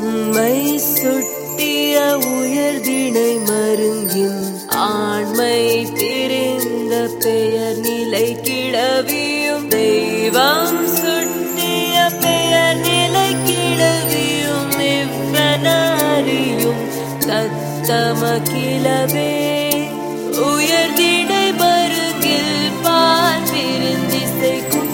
உண்மை சுட்டிய உயர்திணை மருங்கின் ஆண்மை திரிந்த பெயர் நிலை கிளவியும் தெய்வம் சுட்டிய பெயர் நிலை கிளவியும் இவ்வனாரியும் தத்தம கிளவே உயர்திடை மருங்கில் பால் விருந்திசைக்கும்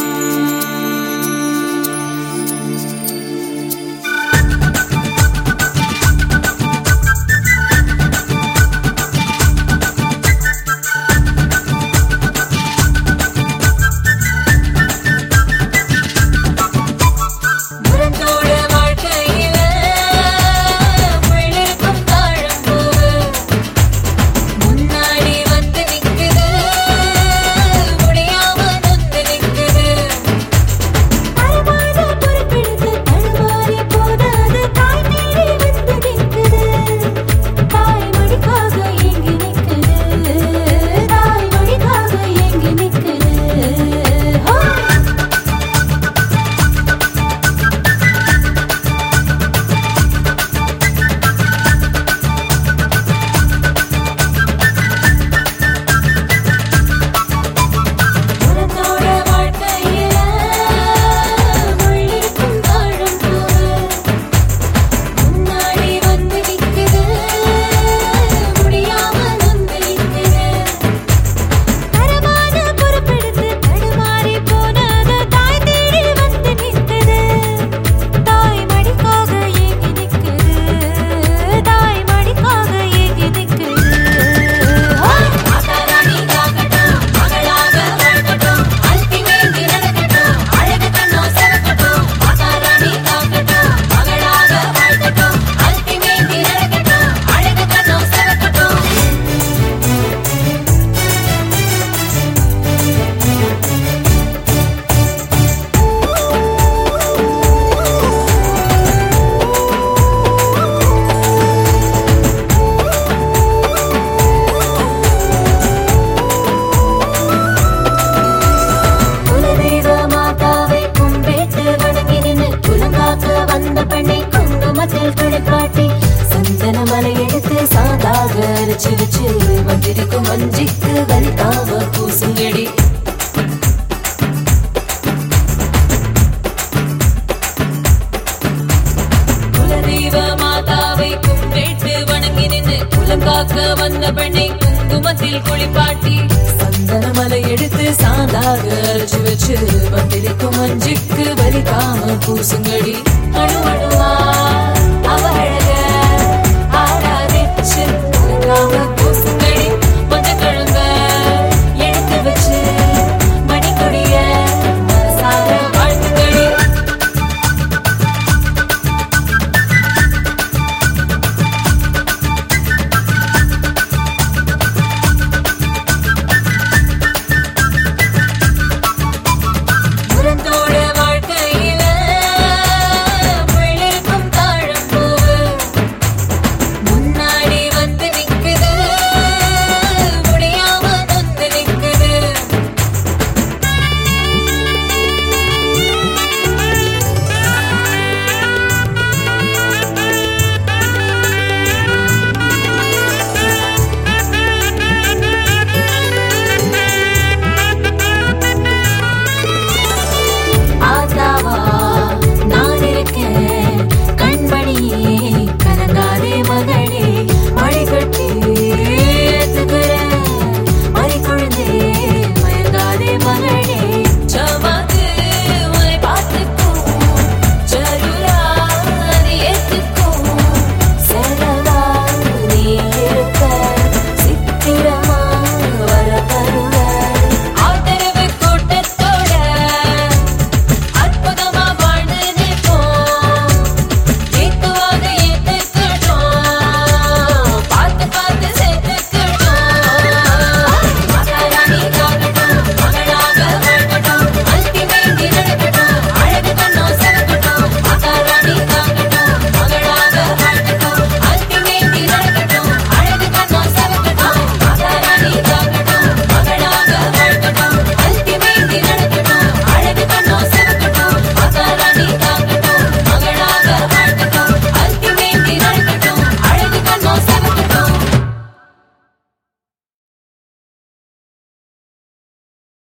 முரண்டோட வாழ்க்கையில விழுக்கும் தாழம்பூவு முன்னாடி வந்து நிக்குது முடியாம நொந்து நிக்குது அறமான பொறுப்பெடுத்து தடுமாறி போதாது தாய் மீறி வந்து நிக்குது தாய் மடிக்காக ஏங்கி நிக்குது தாய் மடிக்காக ஏங்கி நிக்குது ஹோ முரத்தோட வாழ்க்கையில முள்ளிருக்கும் தாழம்பூவு முன்னாடி வந்து நிக்குது முடியாம நொந்து நிக்குது தரமான பொறுப்பெடுத்து தடுமாறி போனது தாய் தேடி வந்து நிக்குது தாய் மடிக்காக ஏங்கி நிக்குது தாய் மடிக்காக ஏங்கி நிக்குது மாதாராணி காக்கட்டும் மகளாக வாழ்க்கட்டும் அல்பிமேந்தி நடக்கட்டும் அழகு கண்ணோ சிறக்கட்டும் மாதாராணி காக்கட்டும் மகளாக வாழ்க்கட்டும் அல்பிமேந்தி நடக்கட்டும் அழகு கண்ணோ சிறக்கட்டும் குலதெய்வ மாதாவை கும்பிட்டு வணங்கி நின்று குலங்காக்க வந்த பெண்ணை குங்குமத்தில் குளிப்பாட்டி சந்தன மலை எடுத்து சாதாக அரைச்சு வச்சு வந்திருக்கும் வஞ்சிக்கு வலிக்காம பூசுங்கடி குலதெய்வ மாதாவை கும்பிட்டு வணங்கி நின்று குலங்காக்க வந்த பெண்ணை குங்குமத்தில் குளிப்பாட்டி சந்தன மலை எடுத்து சாந்தாக அரைச்சு வச்சு வந்திருக்கும் மஞ்சுக்கு வலிக்காம பூசுங்கடி அணு அணு